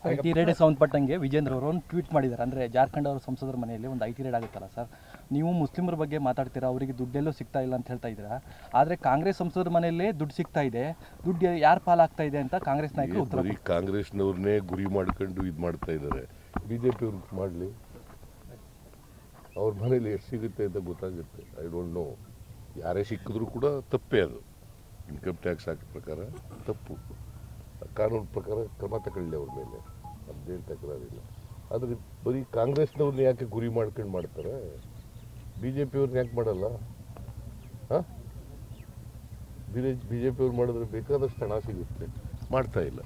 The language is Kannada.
ಐ ಟಿ ರೇಡ್ಗೆ ಸಂಬಂಧಪಟ್ಟಂಗೆ ವಿಜೇಂದ್ರ ಅವರು ಒಂದು ಟ್ವೀಟ್ ಮಾಡಿದ್ದಾರೆ ಅಂದರೆ ಜಾರ್ಖಂಡ್ ಅವರ ಸಂಸದರ ಮನೆಯಲ್ಲಿ ಒಂದು ಐ ಟಿ ರೇಡ್ ಆಗುತ್ತಲ್ಲ ಸರ್ ನೀವು ಮುಸ್ಲಿಮರ ಬಗ್ಗೆ ಮಾತಾಡ್ತೀರಾ ಅವರಿಗೆ ದುಡ್ಡೆಲ್ಲೂ ಸಿಗ್ತಾ ಇಲ್ಲ ಅಂತ ಹೇಳ್ತಾ ಇದ್ದೀರಾ ಆದರೆ ಕಾಂಗ್ರೆಸ್ ಸಂಸದರ ಮನೆಯಲ್ಲೇ ದುಡ್ಡು ಸಿಗ್ತಾ ಇದೆ ದುಡ್ಡು ಯಾರ ಪಾಲಾಗ್ತಾ ಇದೆ ಅಂತ ಕಾಂಗ್ರೆಸ್ ನಾಯಕರು ಉತ್ತರ ಬರೀ ಕಾಂಗ್ರೆಸ್ನವ್ರನ್ನೇ ಗುರಿ ಮಾಡ್ಕೊಂಡು ಇದು ಮಾಡ್ತಾ ಇದ್ದಾರೆ ಬಿ ಜೆ ಪಿ ಅವ್ರಿಗೆ ಮಾಡಲಿ ಅವ್ರ ಮನೇಲಿ ಎಷ್ಟು ಸಿಗುತ್ತೆ ಅಂತ ಗೊತ್ತಾಗುತ್ತೆ ಐ ಡೋಂಟ್ ನೋ ಯಾರೇ ಸಿಕ್ಕಿದ್ರು ಕೂಡ ತಪ್ಪೇ ಅದು ಇನ್ಕಮ್ ಟ್ಯಾಕ್ಸ್ ಹಾಕೋ ಪ್ರಕಾರ ತಪ್ಪು ಕಾನೂನು ಪ್ರಕಾರ ಕ್ರಮ ತಗೊಳ್ಳಿ ಅವ್ರ ಮೇಲೆ ಅದೇನು ತಕರಾರಿಲ್ಲ ಆದರೆ ಬರೀ ಕಾಂಗ್ರೆಸ್ನವ್ರನ್ನ ಯಾಕೆ ಗುರಿ ಮಾಡ್ಕೊಂಡು ಮಾಡ್ತಾರೆ ಬಿ ಜೆ ಪಿಯವ್ರನ್ನ ಯಾಕೆ ಮಾಡಲ್ಲ ಹಾಂ ಬಿ ಜೆ ಪಿ ಅವ್ರು ಮಾಡಿದ್ರೆ ಬೇಕಾದಷ್ಟು ಹಣ ಸಿಗುತ್ತೆ ಮಾಡ್ತಾ ಇಲ್ಲ